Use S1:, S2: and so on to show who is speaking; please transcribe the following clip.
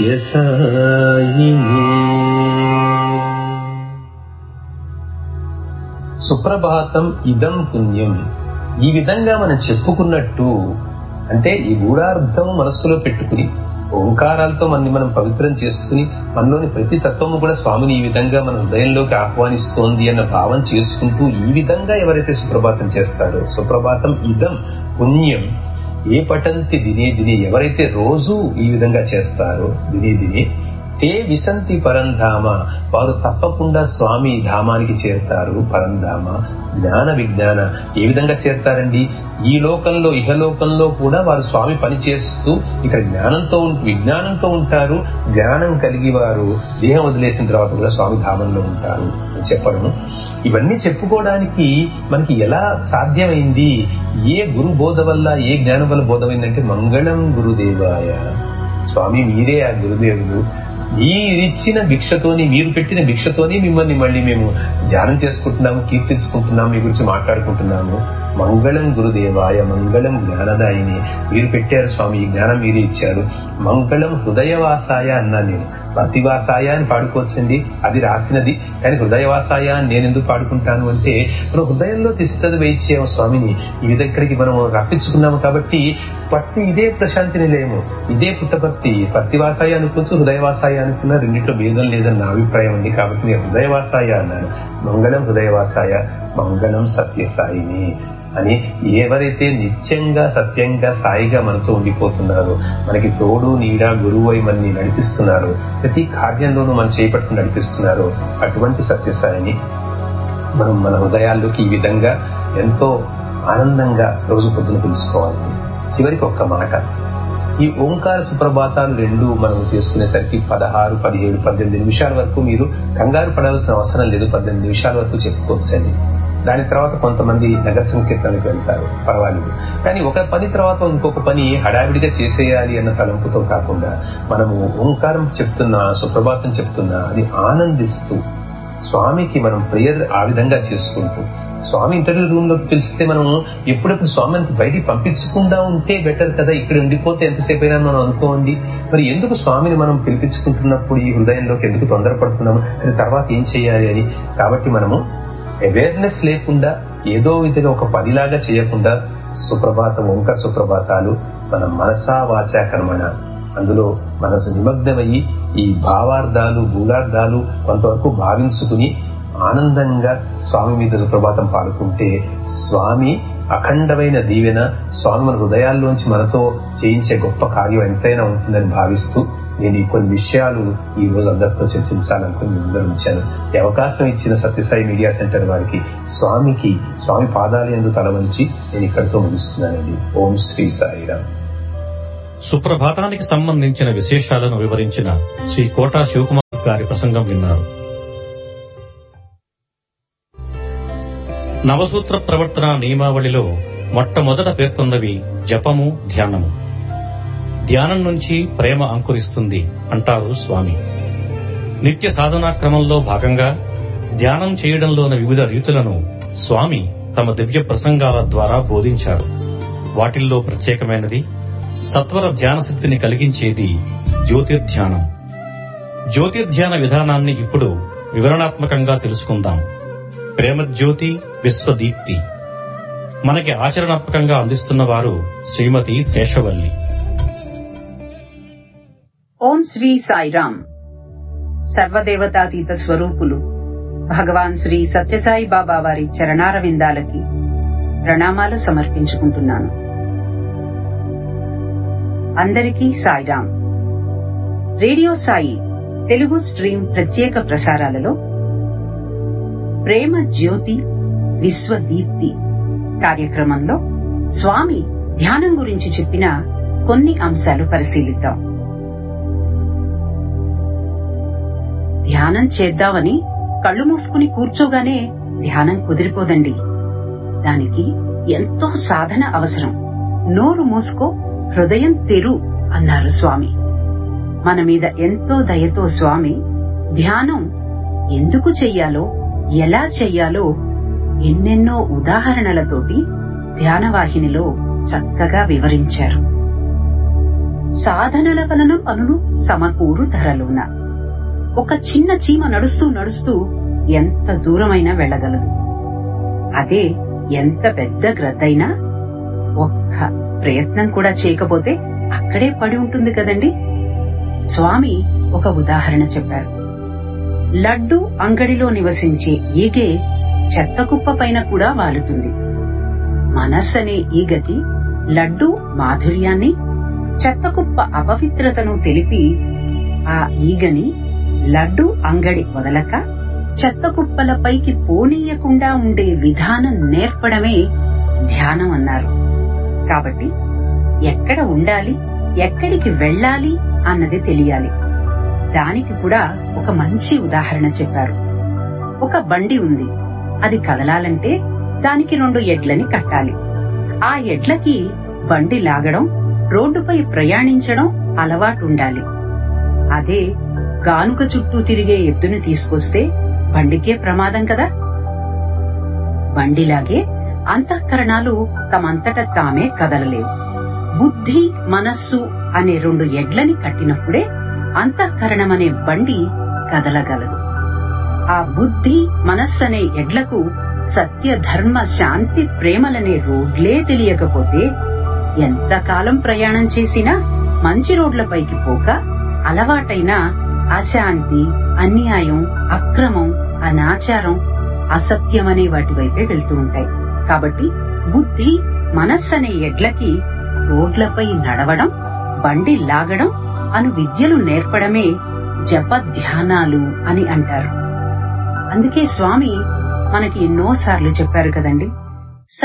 S1: సత్యసాయిని సుప్రభాతం ఇదం పుణ్యం ఈ విధంగా మనం చెప్పుకున్నట్టు అంటే ఈ గూఢార్థం మనస్సులో పెట్టుకుని ఓంకారాలతో మనని మనం పవిత్రం చేసుకుని మనలోని ప్రతి తత్వము కూడా స్వామిని ఈ విధంగా మన హృదయంలోకి ఆహ్వానిస్తోంది అన్న భావం చేసుకుంటూ ఈ విధంగా ఎవరైతే సుప్రభాతం చేస్తారో సుప్రభాతం ఇదం పుణ్యం ఏ పఠంతి దినే దినే ఎవరైతే రోజు ఈ విధంగా చేస్తారో దినే దినే తే విసంతి పరంధామ వారు తప్పకుండా స్వామి ధామానికి చేరుతారు పరంధామ జ్ఞాన విజ్ఞాన ఏ విధంగా చేరుతారండి ఈ లోకంలో ఇహలోకంలో కూడా వారు స్వామి పని చేస్తూ ఇక్కడ జ్ఞానంతో ఉం- విజ్ఞానంతో ఉంటారు జ్ఞానం కలిగి వారు దేహం వదిలేసిన తర్వాత కూడా స్వామి ధామంలో ఉంటారు అని చెప్పడము ఇవన్నీ చెప్పుకోవడానికి మనకి ఎలా సాధ్యమైంది ఏ గురు బోధ వల్ల ఏ జ్ఞానం వల్ల బోధమైందంటే మంగళం గురుదేవాయ స్వామి మీరే ఆ గురుదేవులు మీరిచ్చిన భిక్షతోని మీరు పెట్టిన భిక్షతోని మిమ్మల్ని మళ్ళీ మేము ధ్యానం చేసుకుంటున్నాము కీర్తించుకుంటున్నాము మీ గురించి మాట్లాడుకుంటున్నాము మంగళం గురుదేవాయ మంగళం జ్ఞానదాయిని మీరు పెట్టారు స్వామి ఈ జ్ఞానం మీరే ఇచ్చారు మంగళం హృదయవాసాయ అన్నాను నేను ప్రతివాసాయ అని పాడుకోవచ్చండి అది రాసినది కానీ హృదయవాసాయ అని నేను ఎందుకు పాడుకుంటాను అంటే మనం హృదయంలో తిష్టది వేయించాము స్వామిని ఈ దగ్గరికి మనం రప్పించుకున్నాము కాబట్టి పట్టి ఇదే ప్రశాంతి నిలయము ఇదే పుట్టపర్తి పత్తివాసాయ అనుకోవచ్చు హృదయవాసాయ అనుకున్న రెండిట్లో భేదం లేదని నా అభిప్రాయం ఉంది కాబట్టి నేను హృదయవాసాయ అన్నాను మంగళం హృదయవాసాయ మంగళం సత్యసాయిని అని ఎవరైతే నిత్యంగా సత్యంగా సాయిగా మనతో ఉండిపోతున్నారో మనకి తోడు నీడ గురువు అయి మనని నడిపిస్తున్నారో ప్రతి కార్యంలోనూ మనం చేపట్టుకుని నడిపిస్తున్నారో అటువంటి సత్యసాయిని మనం మన హృదయాల్లోకి ఈ విధంగా ఎంతో ఆనందంగా రోజు పొద్దున తెలుసుకోవాలి చివరికి ఒక్క మాట ఈ ఓంకార సుప్రభాతాలు రెండు మనం చేసుకునేసరికి పదహారు పదిహేడు పద్దెనిమిది నిమిషాల వరకు మీరు కంగారు పడాల్సిన అవసరం లేదు పద్దెనిమిది నిమిషాల వరకు చెప్పుకోవచ్చండి దాని తర్వాత కొంతమంది నగర సంకీర్తనకి వెళ్తారు పర్వాలేదు కానీ ఒక పని తర్వాత ఇంకొక పని హడావిడిగా చేసేయాలి అన్న తలంపుతో కాకుండా మనము ఓంకారం చెప్తున్నా సుప్రభాతం చెప్తున్నా అది ఆనందిస్తూ స్వామికి మనం ప్రేయర్ ఆ విధంగా చేసుకుంటూ స్వామి ఇంటర్వ్యూ రూమ్ లోకి పిలిస్తే మనం ఎప్పుడెప్పుడు స్వామికి బయటికి పంపించకుండా ఉంటే బెటర్ కదా ఇక్కడ ఉండిపోతే ఎంతసేపు అయినా మనం అనుకోండి మరి ఎందుకు స్వామిని మనం పిలిపించుకుంటున్నప్పుడు ఈ హృదయంలోకి ఎందుకు తొందరపడుతున్నాము అది తర్వాత ఏం చేయాలి అని కాబట్టి మనము అవేర్నెస్ లేకుండా ఏదో విధంగా ఒక పనిలాగా చేయకుండా సుప్రభాతం ఓంకార సుప్రభాతాలు మన మనసా వాచా కర్మణ అందులో మనసు నిమగ్నమయ్యి ఈ భావార్థాలు గూఢార్థాలు కొంతవరకు భావించుకుని ఆనందంగా స్వామి మీద సుప్రభాతం పాడుకుంటే స్వామి అఖండమైన దీవెన స్వామి మన హృదయాల్లోంచి మనతో చేయించే గొప్ప కార్యం ఎంతైనా ఉంటుందని భావిస్తూ నేను ఈ కొన్ని విషయాలు ఈ రోజు అందరితో చర్చించాలనుకుని మీ ముందర ఉంచాను ఈ అవకాశం ఇచ్చిన సత్యసాయి మీడియా సెంటర్ వారికి స్వామికి స్వామి పాదాలు ఎందు తల వంచి నేను ఇక్కడితో ముగిస్తున్నానండి ఓం శ్రీ సాయిరామ్
S2: సుప్రభాతానికి సంబంధించిన విశేషాలను వివరించిన శ్రీ కోటా శివకుమార్ గారి ప్రసంగం విన్నారు నవసూత్ర ప్రవర్తన నియమావళిలో మొట్టమొదట పేర్కొన్నవి జపము ధ్యానము ధ్యానం నుంచి ప్రేమ అంకురిస్తుంది అంటారు స్వామి నిత్య సాధనా క్రమంలో భాగంగా ధ్యానం చేయడంలోని వివిధ రీతులను స్వామి తమ దివ్య ప్రసంగాల ద్వారా బోధించారు వాటిల్లో ప్రత్యేకమైనది సత్వర ధ్యాన సిద్ధిని కలిగించేది జ్యోతిర్ధ్యానం జ్యోతిర్ధ్యాన విధానాన్ని ఇప్పుడు వివరణాత్మకంగా తెలుసుకుందాం ప్రేమజ్యోతి విశ్వదీప్తి మనకి ఆచరణాత్మకంగా అందిస్తున్న వారు శ్రీమతి శేషవల్లి
S3: ఓం శ్రీ సాయిరామ్ సర్వదేవతాతీత స్వరూపులు భగవాన్ శ్రీ సత్యసాయి బాబా వారి చరణారవిందాలకి ప్రణామాలు సమర్పించుకుంటున్నాను అందరికీ సాయిరామ్ రేడియో సాయి తెలుగు స్ట్రీమ్ ప్రత్యేక ప్రసారాలలో ప్రేమ జ్యోతి విశ్వదీప్తి కార్యక్రమంలో స్వామి ధ్యానం గురించి చెప్పిన కొన్ని అంశాలు పరిశీలిద్దాం ధ్యానం చేద్దామని కళ్ళు మూసుకుని కూర్చోగానే ధ్యానం కుదిరిపోదండి దానికి ఎంతో సాధన అవసరం నోరు మూసుకో హృదయం తెరు అన్నారు స్వామి మన మీద ఎంతో దయతో స్వామి ధ్యానం ఎందుకు చెయ్యాలో ఎలా చెయ్యాలో ఎన్నెన్నో ఉదాహరణలతోటి ధ్యానవాహినిలో చక్కగా వివరించారు సాధనల వలన పనులు సమకూరు ధరలున ఒక చిన్న చీమ నడుస్తూ నడుస్తూ ఎంత దూరమైనా వెళ్ళగలదు అదే ఎంత పెద్ద గ్రద్దైనా ఒక్క ప్రయత్నం కూడా చేయకపోతే అక్కడే పడి ఉంటుంది కదండి స్వామి ఒక ఉదాహరణ చెప్పారు లడ్డు అంగడిలో నివసించే ఈగే చెత్త కుప్ప పైన కూడా వాలుతుంది మనస్సనే ఈగకి లడ్డు మాధుర్యాన్ని చెత్త కుప్ప అపవిత్రతను తెలిపి ఆ ఈగని లడ్డు అంగడి వదలక చెత్త కుప్పలపైకి పోనీయకుండా ఉండే విధానం నేర్పడమే ధ్యానం అన్నారు కాబట్టి ఎక్కడ ఉండాలి ఎక్కడికి వెళ్ళాలి అన్నది తెలియాలి దానికి కూడా ఒక మంచి ఉదాహరణ చెప్పారు ఒక బండి ఉంది అది కదలాలంటే దానికి రెండు ఎడ్లని కట్టాలి ఆ ఎడ్లకి బండి లాగడం రోడ్డుపై ప్రయాణించడం అలవాటుండాలి అదే గానుక చుట్టూ తిరిగే ఎద్దును తీసుకొస్తే బండికే ప్రమాదం కదా బండిలాగే అంతఃకరణాలు తమంతట తామే కదలలేవు బుద్ధి మనస్సు అనే రెండు ఎడ్లని కట్టినప్పుడే అంతఃకరణమనే బండి కదలగలదు ఆ బుద్ధి మనస్సనే ఎడ్లకు సత్య ధర్మ శాంతి ప్రేమలనే రోడ్లే తెలియకపోతే ఎంతకాలం ప్రయాణం చేసినా మంచి రోడ్లపైకి పోక అలవాటైన అశాంతి అన్యాయం అక్రమం అనాచారం అసత్యమనే వాటి వైపే వెళ్తూ ఉంటాయి కాబట్టి బుద్ధి మనస్సనే ఎడ్లకి రోడ్లపై నడవడం బండి లాగడం అను విద్యలు నేర్పడమే జప ధ్యానాలు అని అంటారు అందుకే స్వామి మనకి ఎన్నోసార్లు చెప్పారు కదండి